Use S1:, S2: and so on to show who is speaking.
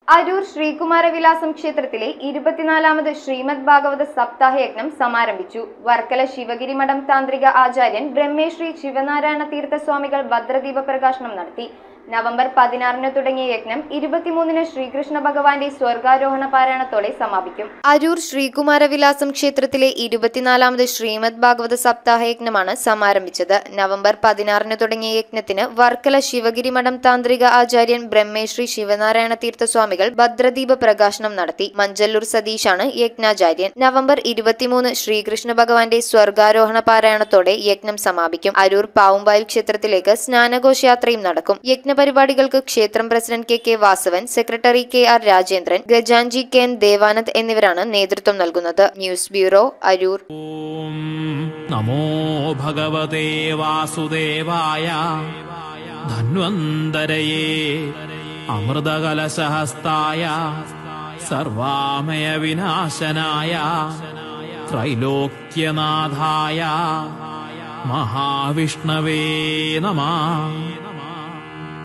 S1: അരൂർ ശ്രീകുമാരവിലാസം ക്ഷേത്രത്തിലെ ഇരുപത്തിനാലാമത് ശ്രീമദ് ഭാഗവത സപ്താഹ യജ്ഞം സമാരംഭിച്ചു വർക്കല ശിവഗിരി മഠം താന്ത്രിക ആചാര്യൻ ബ്രഹ്മേശ്രീ ശിവനാരായണ തീർത്ഥ സ്വാമികൾ ഭദ്രദീപ പ്രകാശനം നടത്തി നവംബർ പതിനാറിന് തുടങ്ങിയ യജ്ഞം ഇരുപത്തിമൂന്നിന് ശ്രീകൃഷ്ണ ഭഗവാന്റെ സ്വർഗാരോഹണ പാരായണത്തോടെ സമാപിക്കും അരൂർ ശ്രീകുമാരവിലാസം ക്ഷേത്രത്തിലെ ഇരുപത്തിനാലാമത് ശ്രീമദ് ഭാഗവത സപ്താഹ യജ്ഞമാണ് സമാരംഭിച്ചത് നവംബർ പതിനാറിന് തുടങ്ങിയ യജ്ഞത്തിന് വർക്കല ശിവഗിരി മഠം താന്ത്രിക ആചാര്യൻ ബ്രഹ്മേശ്രീ ശിവനാരായണ തീർത്ഥ സ്വാമികൾ ഭദ്രദീപ പ്രകാശനം നടത്തി മഞ്ചല്ലൂർ സതീഷാണ് യജ്ഞാചാര്യൻ നവംബർ ഇരുപത്തിമൂന്ന് ശ്രീകൃഷ്ണ ഭഗവാന്റെ സ്വർഗാരോഹണ പാരായണത്തോടെ യജ്ഞം സമാപിക്കും അരൂർ പാവുമ്പായിൽ ക്ഷേത്രത്തിലേക്ക് സ്നാനഘോഷയാത്രയും നടക്കും യജ്ഞപരിപാടികൾക്ക് ക്ഷേത്രം president K K Vasavan secretary K R Rajendran ഗജാൻജി കെ എൻ ദേവാനന്ദ് എന്നിവരാണ് നേതൃത്വം നൽകുന്നത് ന്യൂസ് ബ്യൂറോ അരൂർ
S2: ഓം നമോ ഭഗവതേ വാസുദേവായ ധന്വന്തരയേ അമൃതകലശഹസ്തായ സർവാമയ വിനാശനായ ത്രൈലോക്യനാഥായ മഹാവിഷ്ണവേ നമ